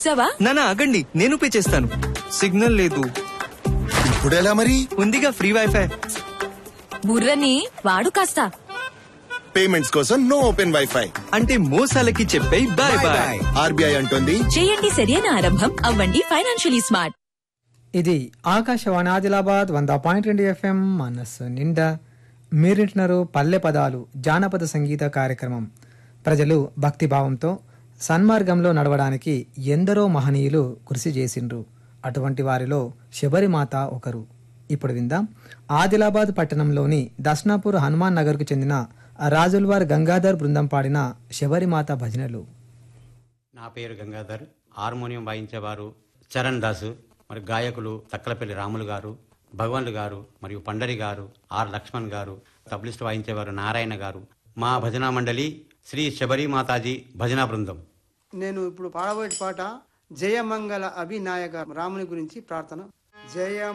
సవా నానా ఆగండి నేను పే చేస్తాను సిగ్నల్ లేదు ఇప్పుడు ఎలా మరి ఉందిగా ఫ్రీ వైఫై బుర్రని వాడు కాస్త పేమెంట్స్ కోసం నో ఓపెన్ వైఫై అంటే మోసాలకి చెప్పే బాయ్ బాయ్ ఆర్బీఐ అంటోంది చేయండి సరైన ఆరంభం అవ్వండి ఫైనాన్షియలీ స్మార్ట్ ఇది ఆకాశవాణి ఆదిలాబాద్ వంద పాయింట్ రెండు ఎఫ్ఎం మనస్సు నిండా మీరింటున్నారు పల్లె పదాలు జానపద సంగీత కార్యక్రమం ప్రజలు భక్తిభావంతో సన్మార్గంలో నడవడానికి ఎందరో మహనీయులు కృషి చేసిండ్రు అటువంటి వారిలో శబరిమాత ఒకరు ఇప్పుడు విందాం ఆదిలాబాద్ పట్టణంలోని దర్శనాపూర్ హనుమాన్ నగర్కు చెందిన రాజుల్వార్ గంగాధర్ బృందం పాడిన శబరిమాత భజనలు నా పేరు గంగాధర్ హార్మోనియం వాయించేవారు చరణ్ దాసు మరి గాయకులు తక్కలపల్లి రాములు గారు భగవాన్లు గారు మరియు పండరి గారు ఆర్ లక్ష్మణ్ గారు తబలిస్ట్ వాయించేవారు నారాయణ గారు మా భజనా మండలి శ్రీ శబరి మాతాజీ భజనా బృందం నేను ఇప్పుడు పాడబోయే పాట జయమంగళ అభినాయక రాముని గురించి ప్రార్థన జయ